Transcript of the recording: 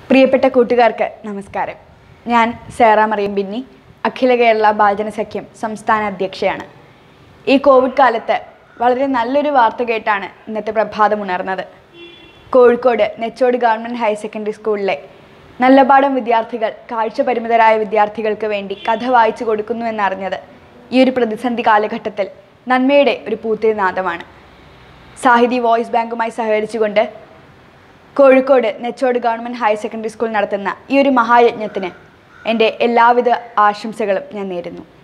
പ്രിയപ്പെട്ട കൂട്ടുകാർക്ക് നമസ്കാരം ഞാൻ സേറ മറിയം ബിന്നി അഖില കേരള ബാലജന സഖ്യം സംസ്ഥാന അധ്യക്ഷയാണ് ഈ കോവിഡ് കാലത്ത് വളരെ നല്ലൊരു വാർത്ത കേട്ടാണ് ഇന്നത്തെ പ്രഭാതം ഉണർന്നത് Kozhikode Nechode government higher secondary സ്കൂളിലെ നല്ലപാടം വിദ്യാർത്ഥികൾ കാഴ്ച പരിമിതരായ വിദ്യാർത്ഥികൾക്ക് വേണ്ടി കഥ വായിച്ചു കൊടുക്കുന്നു എന്നറിഞ്ഞത് ഈ ഒരു പ്രതിസന്ധി കാലഘട്ടത്തിൽ നന്മയുടെ ഒരു പൂത്തിരിനാദമാണ് സാഹിതി വോയിസ് ബാങ്കുമായി സഹകരിച്ചുകൊണ്ട് Kozhikode Nechode government higher secondary school നടത്തുന്ന ഈ ഒരു മഹായജ്ഞത്തിന് എൻ്റെ എല്ലാവിധ ആശംസകളും ഞാൻ നേരുന്നു